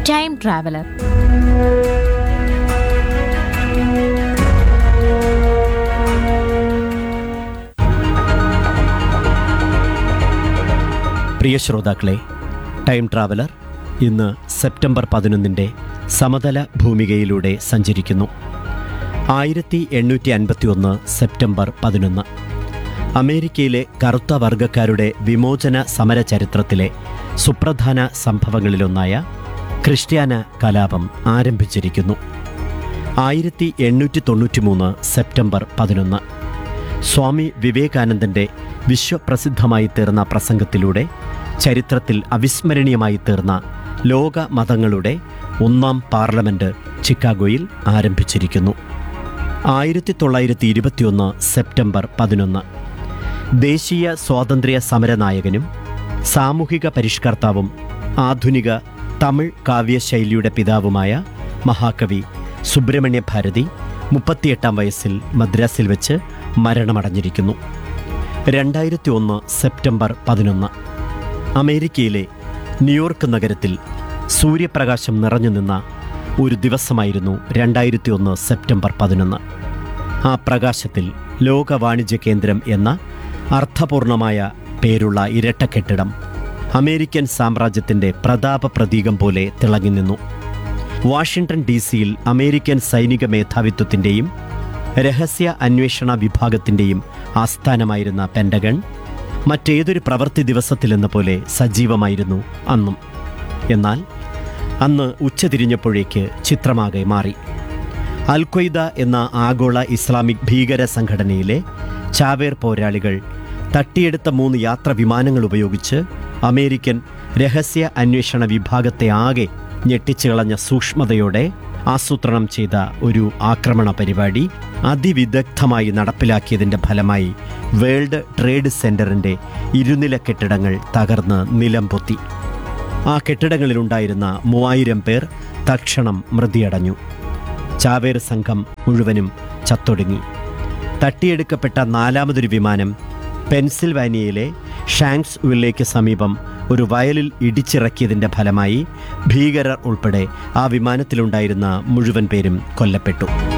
time traveller പ്രിയ ശ്രോതാക്കളെ time traveller ഇന്ന് സെപ്റ്റംബർ പതിനൊന്നിൻ്റെ സമതല ഭൂമികയിലൂടെ സഞ്ചരിക്കുന്നു ആയിരത്തി എണ്ണൂറ്റി അൻപത്തി ഒന്ന് സെപ്റ്റംബർ പതിനൊന്ന് അമേരിക്കയിലെ കറുത്ത വർഗക്കാരുടെ വിമോചന സമര ചരിത്രത്തിലെ സുപ്രധാന സംഭവങ്ങളിലൊന്നായ ക്രിസ്ത്യാന കലാപം ആരംഭിച്ചിരിക്കുന്നു ആയിരത്തി എണ്ണൂറ്റി തൊണ്ണൂറ്റി മൂന്ന് സെപ്റ്റംബർ പതിനൊന്ന് സ്വാമി വിവേകാനന്ദന്റെ വിശ്വപ്രസിദ്ധമായി തീർന്ന പ്രസംഗത്തിലൂടെ ചരിത്രത്തിൽ അവിസ്മരണീയമായി തീർന്ന ലോക മതങ്ങളുടെ ഒന്നാം പാർലമെന്റ് ചിക്കാഗോയിൽ ആരംഭിച്ചിരിക്കുന്നു ആയിരത്തി തൊള്ളായിരത്തി ഇരുപത്തിയൊന്ന് സെപ്റ്റംബർ പതിനൊന്ന് ദേശീയ സ്വാതന്ത്ര്യ സമരനായകനും സാമൂഹിക പരിഷ്കർത്താവും ആധുനിക തമിഴ് കാവ്യശൈലിയുടെ പിതാവുമായ മഹാകവി സുബ്രഹ്മണ്യ ഭാരതി മുപ്പത്തിയെട്ടാം വയസ്സിൽ മദ്രാസിൽ വെച്ച് മരണമടഞ്ഞിരിക്കുന്നു രണ്ടായിരത്തി ഒന്ന് സെപ്റ്റംബർ പതിനൊന്ന് അമേരിക്കയിലെ ന്യൂയോർക്ക് നഗരത്തിൽ സൂര്യപ്രകാശം നിറഞ്ഞു നിന്ന ഒരു ദിവസമായിരുന്നു രണ്ടായിരത്തി ഒന്ന് സെപ്റ്റംബർ പതിനൊന്ന് ആ പ്രകാശത്തിൽ ലോക വാണിജ്യ കേന്ദ്രം എന്ന അർത്ഥപൂർണമായ പേരുള്ള ഇരട്ട കെട്ടിടം അമേരിക്കൻ സാമ്രാജ്യത്തിൻ്റെ പ്രതാപ പ്രതീകം പോലെ തിളങ്ങി നിന്നു വാഷിംഗ്ടൺ ഡി സിയിൽ അമേരിക്കൻ സൈനിക മേധാവിത്വത്തിൻ്റെയും രഹസ്യ അന്വേഷണ വിഭാഗത്തിൻ്റെയും ആസ്ഥാനമായിരുന്ന പെൻഡഗൺ മറ്റേതൊരു പ്രവൃത്തി ദിവസത്തിലെന്ന പോലെ സജീവമായിരുന്നു അന്നും എന്നാൽ അന്ന് ഉച്ചതിരിഞ്ഞപ്പോഴേക്ക് ചിത്രമാകെ മാറി അൽഖ്വയ്ദ എന്ന ആഗോള ഇസ്ലാമിക് ഭീകര സംഘടനയിലെ ചാവേർ പോരാളികൾ തട്ടിയെടുത്ത മൂന്ന് യാത്ര വിമാനങ്ങൾ ഉപയോഗിച്ച് അമേരിക്കൻ രഹസ്യ അന്വേഷണ വിഭാഗത്തെ ആകെ ഞെട്ടിച്ചു കളഞ്ഞ സൂക്ഷ്മതയോടെ ആസൂത്രണം ചെയ്ത ഒരു ആക്രമണ പരിപാടി അതിവിദഗ്ധമായി നടപ്പിലാക്കിയതിൻ്റെ ഫലമായി വേൾഡ് ട്രേഡ് സെന്ററിൻ്റെ ഇരുനില കെട്ടിടങ്ങൾ തകർന്ന് നിലം പൊത്തി ആ കെട്ടിടങ്ങളിലുണ്ടായിരുന്ന മൂവായിരം പേർ തക്ഷണം മൃതിയടഞ്ഞു ചാവേർ സംഘം മുഴുവനും ചത്തൊടുങ്ങി തട്ടിയെടുക്കപ്പെട്ട നാലാമതൊരു വിമാനം പെൻസിൽവാനിയയിലെ ഷാങ്സ് വില്ലേക്ക് സമീപം ഒരു വയലിൽ ഇടിച്ചിറക്കിയതിൻ്റെ ഫലമായി ഭീകരർ ഉൾപ്പെടെ ആ വിമാനത്തിലുണ്ടായിരുന്ന മുഴുവൻ പേരും കൊല്ലപ്പെട്ടു